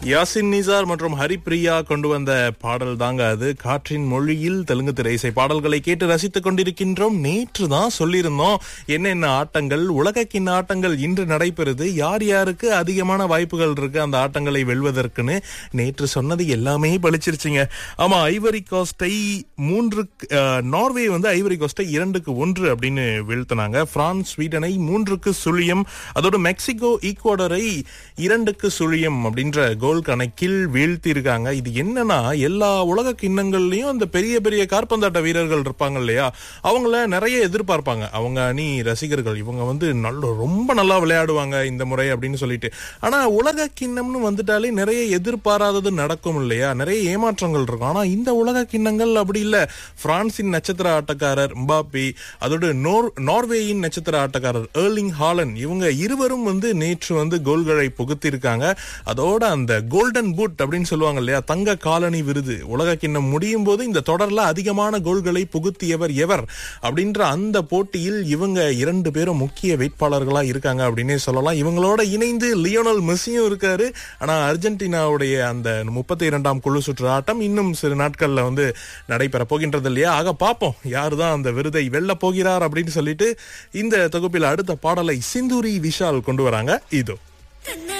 யாசின் நிசார் மற்றும் ஹரிப்ரியா கொண்டு வந்த பாடல் தாங்க அது காற்றின் மொழியில் தெலுங்கு திரை இசை பாடல்களை கேட்டு ரசித்துக் கொண்டிருக்கின்றோம் நேற்று தான் சொல்லியிருந்தோம் என்னென்ன ஆட்டங்கள் உலக கிண்ண ஆட்டங்கள் இன்று நடைபெறுது யார் யாருக்கு அதிகமான வாய்ப்புகள் இருக்கு அந்த ஆட்டங்களை வெல்வதற்குன்னு நேற்று சொன்னது எல்லாமே பளிச்சிருச்சுங்க ஆமா ஐவரி கோஸ்டை மூன்று நார்வே வந்து ஐவரி கோஸ்டை இரண்டுக்கு ஒன்று அப்படின்னு வீழ்த்தினாங்க பிரான்ஸ் ஸ்வீடனை மூன்றுக்கு சுழியம் அதோடு மெக்சிகோ ஈக்குவடரை இரண்டுக்கு சுழியம் அப்படின்ற கோல் கணக்கில் வீழ்த்தி இருக்காங்க இது என்னன்னா எல்லா உலக கிண்ணங்கள்லயும் அந்த பெரிய பெரிய கார்பந்தாட்ட வீரர்கள் இருப்பாங்க இல்லையா அவங்கள நிறைய எதிர்பார்ப்பாங்க அவங்க அணி ரசிகர்கள் இவங்க வந்து நல்ல ரொம்ப நல்லா விளையாடுவாங்க இந்த முறை அப்படின்னு சொல்லிட்டு ஆனா உலக கிண்ணம்னு வந்துட்டாலே நிறைய எதிர்பாராதது நடக்கும் இல்லையா நிறைய ஏமாற்றங்கள் இருக்கும் ஆனா இந்த உலக கிண்ணங்கள் அப்படி இல்ல பிரான்சின் நட்சத்திர ஆட்டக்காரர் மபாப்பி அதோடு நோர் நார்வேயின் நட்சத்திர ஆட்டக்காரர் ஏர்லிங் ஹாலன் இவங்க இருவரும் வந்து நேற்று வந்து கோல்களை புகுத்திருக்காங்க அதோட அந்த கோல்டன் பூட் அப்படின்னு சொல்லுவாங்க இல்லையா தங்க காலனி விருது உலக கிண்ணம் முடியும் போது இந்த தொடர்ல அதிகமான கோல்களை புகுத்தியவர் எவர் அப்படின்ற அந்த போட்டியில் இவங்க இரண்டு பேரும் முக்கிய வேட்பாளர்களா இருக்காங்க அப்படின்னே சொல்லலாம் இவங்களோட இணைந்து லியோனல் மெஸ்ஸியும் இருக்காரு ஆனா அர்ஜென்டினாவுடைய அந்த முப்பத்தி இரண்டாம் குழு சுற்று ஆட்டம் இன்னும் சில நாட்கள்ல வந்து நடைபெற போகின்றது இல்லையா ஆக பார்ப்போம் யார் தான் அந்த விருதை வெல்ல போகிறார் அப்படின்னு சொல்லிட்டு இந்த தொகுப்பில் அடுத்த பாடலை சிந்துரி விஷால் கொண்டு வராங்க இதோ